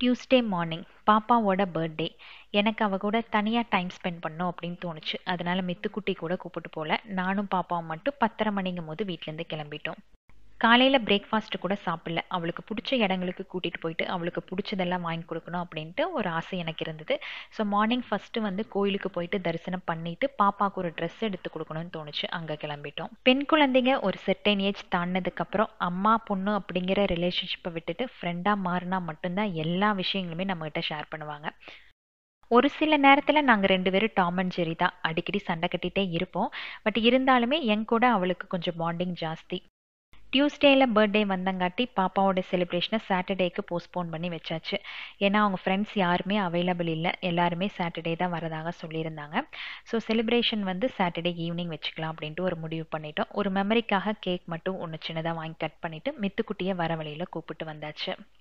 Tuesday morning பாப்பாவோட birthday எனக்கு அவ கூட தனியாக டைம் ஸ்பெண்ட் பண்ணணும் அப்படின்னு தோணுச்சு அதனால மித்துக்குட்டி கூட கூப்பிட்டு போகல நானும் பாப்பாவும் மட்டும் பத்தரை மணிங்கும் போது வீட்டிலேருந்து கிளம்பிட்டோம் காலையில் பிரேக்ஃபாஸ்ட் கூட சாப்பிடல அவளுக்கு பிடிச்ச இடங்களுக்கு கூட்டிகிட்டு போயிட்டு அவளுக்கு பிடிச்சதெல்லாம் வாங்கி கொடுக்கணும் அப்படின்ட்டு ஒரு ஆசை எனக்கு இருந்தது ஸோ மார்னிங் ஃபஸ்ட்டு வந்து கோயிலுக்கு போயிட்டு தரிசனம் பண்ணிட்டு பாப்பாவுக்கு ஒரு ட்ரெஸ் எடுத்து கொடுக்கணும்னு தோணுச்சு அங்கே கிளம்பிட்டோம் பெண் குழந்தைங்க ஒரு செர்டைன் ஏஜ் தாண்டினதுக்கப்புறம் அம்மா பொண்ணு அப்படிங்கிற ரிலேஷன்ஷிப்பை விட்டுட்டு ஃப்ரெண்டாக மாறினா மட்டும்தான் எல்லா விஷயங்களுமே நம்மகிட்ட ஷேர் பண்ணுவாங்க ஒரு சில நேரத்தில் நாங்கள் ரெண்டு பேரும் டாம் அண்ட் ஜெரி தான் அடிக்கடி சண்டை கட்டிகிட்டே இருப்போம் பட் இருந்தாலுமே என் கூட அவளுக்கு கொஞ்சம் பாண்டிங் ஜாஸ்தி டியூஸ்டேயில் பர்த்டே வந்தங்காட்டி பாப்பாவோட செலிப்ரேஷனை சாட்டர்டேக்கு போஸ்ட்போன் பண்ணி வச்சாச்சு ஏன்னா அவங்க ஃப்ரெண்ட்ஸ் யாருமே அவைலபிள் இல்லை எல்லாருமே சாட்டர்டே தான் வரதாக சொல்லியிருந்தாங்க ஸோ செலிப்ரேஷன் வந்து சாட்டர்டே ஈவினிங் வச்சுக்கலாம் அப்படின்ட்டு ஒரு முடிவு பண்ணிட்டோம் ஒரு மெமரிக்காக கேக் மட்டும் ஒன்று சின்னதாக வாங்கி கட் பண்ணிவிட்டு மித்துக்குட்டியை வர வழியில் கூப்பிட்டு வந்தாச்சு